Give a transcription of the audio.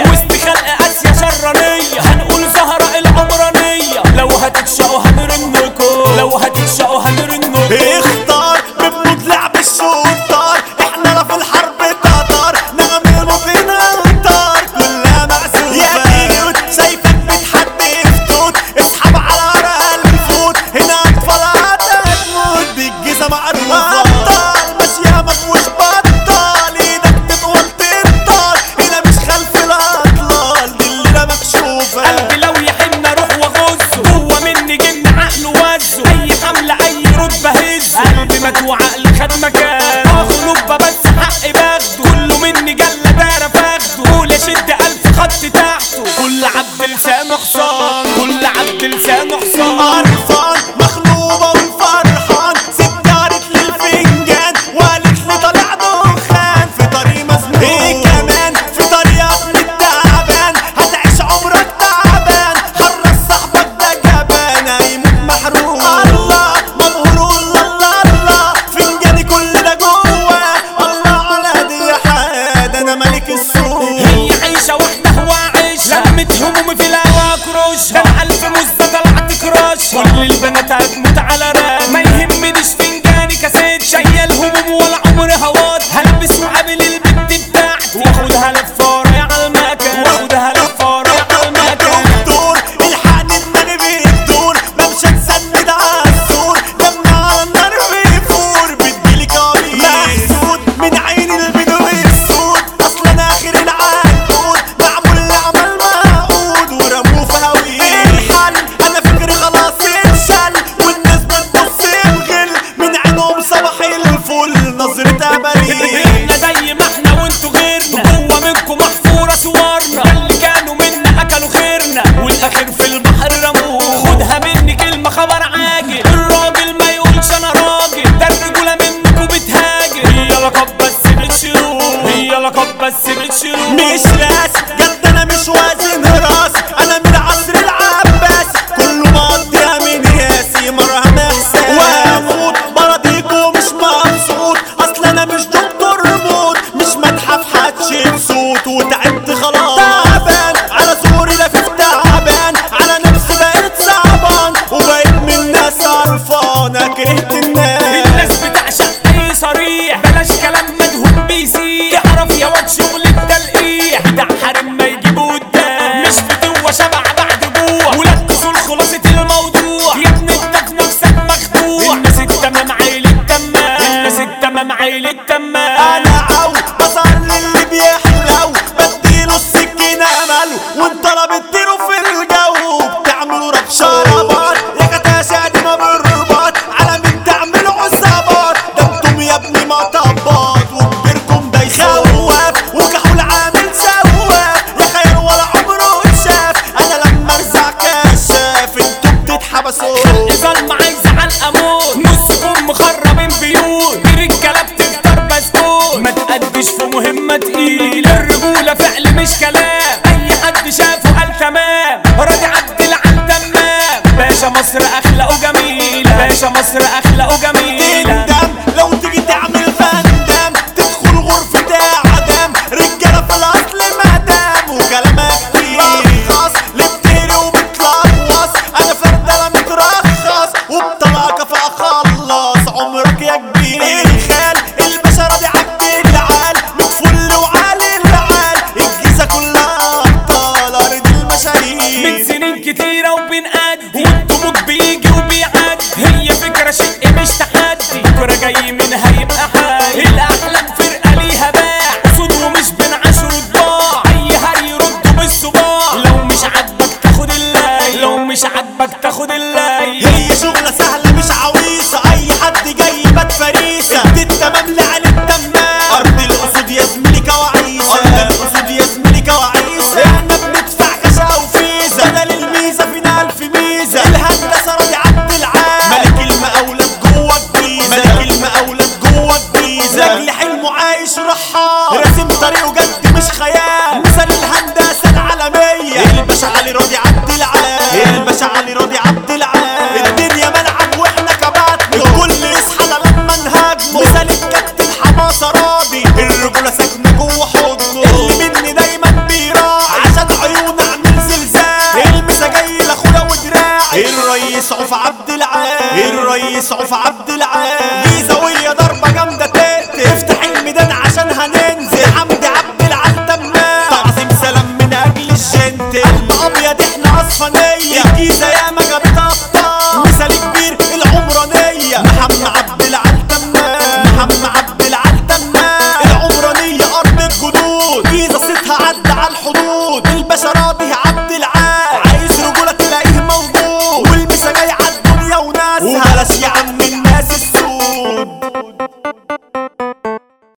وسط خلق اسيا شرانية هنقول زهراء العمرانية لو هتتشقوا هنرنكم لو هتتشقوا هنرنكم اختار بنموت لعب الشطار احنا لا في الحرب تتار نعمل مبين انطار كلها معزوفة يا كيوت شايفك بتحدي فتوت اسحب على ورق الفوت هنا اطفال هتموت بالجيزة معروفة ابطال ماشية مفهوش بطال ايدك تطول تنطال هنا مش خلف الاطلال دي الليلة مكشوفة قلبي لو يحن اروح واغزه جوه مني جن عقله وزه اي حمله اي رتبه هزه قلبي مات وعقلي خد مكان اخو نوبه بس حقي باخده كله مني جله دايره فاخده قول يا شد الف خط تحته كل عبد لسانه حصان كل عبد لسانه حصان قرفان مخلوبة وفرحان سجارة للفنجان وقالت لي طالع دخان في طريق مزنوق ايه كمان في طريقك متعبان هتعيش عمرك تعبان حرص صاحبك ده جبان هيموت محروق الله مبهور الله الله فنجاني كل ده جوه الله على دي حاد انا ملك السوق هي عيشة واحدة وعيش لمت همومي في الهوا كروش ده الألف مزة طلعت كراش كل البنات هتموت على راب ما يهمنيش فنجاني كاسات شايل هموم ولا عمري هوات هلبس وقابل البنت بتاعتي واخدها لفة رايح على المكان واخدها لفة رايح على المكان دكتور الحقني دماغي بتدور بمشي اتسند على السور دمي على النار بيفور بتجيلي كابيس محسود من عين البدو السود اصل انا اخر العنقود معمول لعمل معقود ورموه في هويه الحل انا فكري خلاص اتشل والناس بتبص بغل من عينهم صباح الفل نظرة بليل احنا زي ما احنا وانتوا غيرنا جوه منكم محفورة صورنا اللي كانوا منا اكلوا خيرنا والاخر في البحر رموه خدها مني كلمة خبر عاجل الراجل ما يقولش انا راجل ده الرجولة منكم بتهاجر هي لقب بس بتشيلوه هي لقب بس بتشيلوه مش راس جد انا مش وازن راس انا من عصر العباس كله مقضيها من ياسي مرهم احساس واموت براضيكوا مش مبسوط اصل انا مش دكتور موت مش متحف حدش صوت وتعبت خلاص تعبان على زوري لفيف تعبان على نفسي بقيت صعبان وبقيت من الناس قرفانه كرهت الناس الناس بتعشق اي صريح بلاش كلام مدهون بيسيح تعرف يا واد شغل التلقيح ده حرم ما يجيبوا قدام مش فتوة شبع بعد جوع ولاد اصول خلاصة الموضوع يا ابني انت في نفسك مخدوع الناس التمام عيلة تمام الناس التمام عيلة تمام انا عو بظهر للي بيحلو بديله السكينة امله وانت رابطينه في الجو بتعملوا رب شربات يا كتاشة دي ما بالرباط على مين تعملوا عصابات ده انتم يا ابني مطبات وكبيركم ده يخوف وكحول عامل سواف يا خير ولا عمره اتشاف انا لما ارزع كشاف انتوا بتتحبسوا ظلم عايز على اموت نصكم مخربين بيوت الرجاله بتفطر بسكوت ما تقدش في مهمه تقيل الرجوله فعل مش كلام اي حد شافه قال تمام راضي عدل على التمام باشا مصر اخلاقه جميل باشا مصر اخلاقه جميل تندم لو تيجي تعمل فندم تدخل غرفة اعدام رجالة في الاصل مدام وكلامها كتير رخص لبتيري وبتلخص انا فردة مترخص وبطلقة فاخلص عمرك يا كبير الخال الباشا راضي عبد العال من فل وعالي العال الجيزة كلها ابطال ارض المشاهير من سنين كتيرة وبنأدي والطموح بيجي وبيعدي هي فكرة شيء مش تحدي بكرة جاي منها يبقى حي الأحلام فرقة ليها باع أسود ومش بنعشر طباع أي هري يرد بالصباع لو مش عاجبك تاخد الليل لو مش عاجبك تاخد الليل هي شغلة سهلة مش عويصة أي حد جاي بات فريسة دي التمام لعن التمام أرض الأسود يا زميلي كوعيسة أرض الأسود يا زميلي كوعيسة إحنا بندفع كاشا وفيزا بدل الميزة فينا ألف ميزة الهندسة راضي عبد العال ملك المقاولات جوه الجيزة ملك المقاولات جوه الجيزة لأجل حلمه عايش رحال راسم طريقه جد مش خيال مثل الهندسة العالمية الباشا علي راضي عبد العال الباشا علي راضي عبد العال الدنيا ملعب واحنا كباتن الكل يصحى لما نهاجمه مثال الكابتن حماسة راضي الرجولة ساكنة جوه حضنه اللي مني دايما بيراعي يسعف عبد العال جيزاوية ضربة جامدة تقتل افتح الميدان عشان هننزل حمدي عبد العال تمام تعظيم سلام من اجل الجنتل قلب ابيض احنا اصفانية الجيزة ياما جابت ابطال مثال كبير العمرانية محمد عبد العال تمام محمد عبد العال تمام العمرانية ارض الجدود جيزة صيتها عدى على الحدود البشرات دي